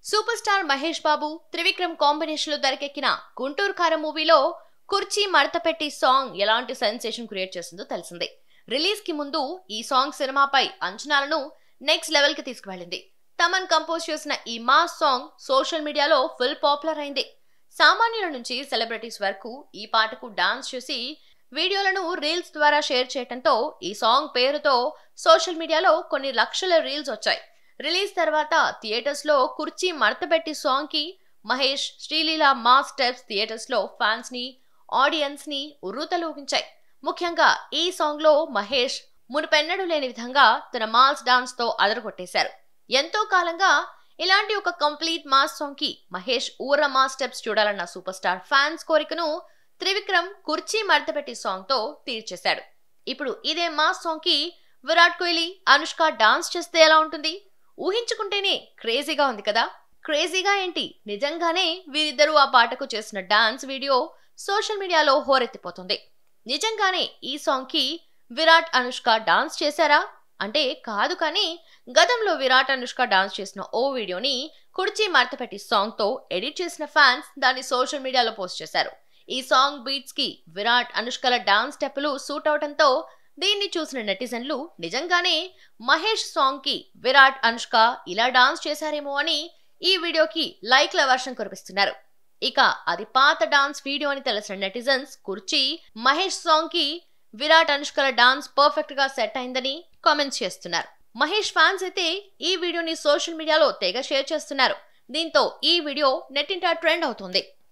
super star Mahesh Babu Trivikram combination లో తెరకెక్కిన గుంటూరు కారం మూవీలో కుర్చీ మడతపెట్టి సాంగ్ ఎలాంటి సెన్సేషన్ క్రియేట్ చేసిందో తెలిసిందే రిలీజ్ కి ముందు ఈ సాంగ్ సినిమాపై అంచనాలను నెక్స్ట్ లెవెల్ కి తీసుకువెళ్ళింది తమన్ కంపోజ్ చేసిన ఈ మాస్ సాంగ్ సోషల్ మీడియాలో ఫుల్ పాపులర్ అయింది సామాన్యుల నుంచి సెలబ్రిటీస్ వరకు ఈ పాటకు డాన్స్ చేసి వీడియోలను రీల్స్ ద్వారా షేర్ చేయడంతో ఈ సాంగ్ పేరుతో సోషల్ మీడియాలో కొన్ని లక్షల రీల్స్ వచ్చాయి రిలీజ్ తర్వాత థియేటర్స్ లో కుర్చీ మడతపెట్టి సాంగ్ కి Mahesh Sreeleela mass steps theatres లో ఫ్యాన్స్ ని ఆడియన్స్ ని ఉర్రూతలూగించాయి ముఖ్యంగా ఈ సాంగ్ లో మహేష్ మునుపెన్నడూ లేని విధంగా తన మాస్ డాన్స్ తో అదరగొట్టేశారు ఎంతో కాలంగా ఇలాంటి ఒక కంప్లీట్ మాస్ సాంగ్ కి మహేష్ ఊర మాస్ స్టెప్స్ చూడాలన్న సూపర్ స్టార్ ఫ్యాన్స్ కోరికను త్రివిక్రమ్ కుర్చీ మడతపెట్టి సాంగ్ తో తీర్చేశాడు ఇప్పుడు ఇదే మాస్ సాంగ్ కి విరాట్ కోహ్లీ అనుష్క డాన్స్ చేస్తే ఎలా ఉంటుంది ఊహించుకుంటేనే క్రేజీగా ఉంది కదా క్రేజీగా ఏంటి నిజంగానే వీరిద్దరూ ఆ పాటకు చేసిన డాన్స్ వీడియో సోషల్ మీడియాలో హోరెత్తిపోతుంది నిజంగానే ఈ సాంగ్ కి విరాట్ అనుష్క డాన్స్ చేశారా అంటే కాదు కానీ గతంలో విరాట్ అనుష్క డాన్స్ చేసిన ఓ వీడియోని కుర్చీ మడతపెట్టి సాంగ్ తో ఎడిట్ చేసిన ఫ్యాన్స్ దాన్ని సోషల్ మీడియాలో పోస్ట్ చేశారు ఈ సాంగ్ బీట్స్ కి విరాట్ అనుష్కల డాన్స్ స్టెప్పులు సూట్ అవడంతో దీన్ని చూసిన నెటిజన్లు నిజంగానే మహేష్ సాంగ్ కి విరాట్ అనుష్క ఇలా డాన్స్ చేశారేమో అని ఈ వీడియోకి లైక్ల వర్షం కురిపిస్తున్నారు ఇక అది పాత డాన్స్ వీడియో అని తెలిసిన నెటిజన్స్ కుర్చీ మహేష్ సాంగ్ కి విరాట్ అనుష్కల డాన్స్ పర్ఫెక్ట్ గా సెట్ అయిందని కామెంట్స్ చేస్తున్నారు మహేష్ ఫ్యాన్స్ అయితే ఈ వీడియోని సోషల్ మీడియాలో తెగ షేర్ చేస్తున్నారు దీంతో ఈ వీడియో నెట్టింట ట్రెండ్ అవుతుంది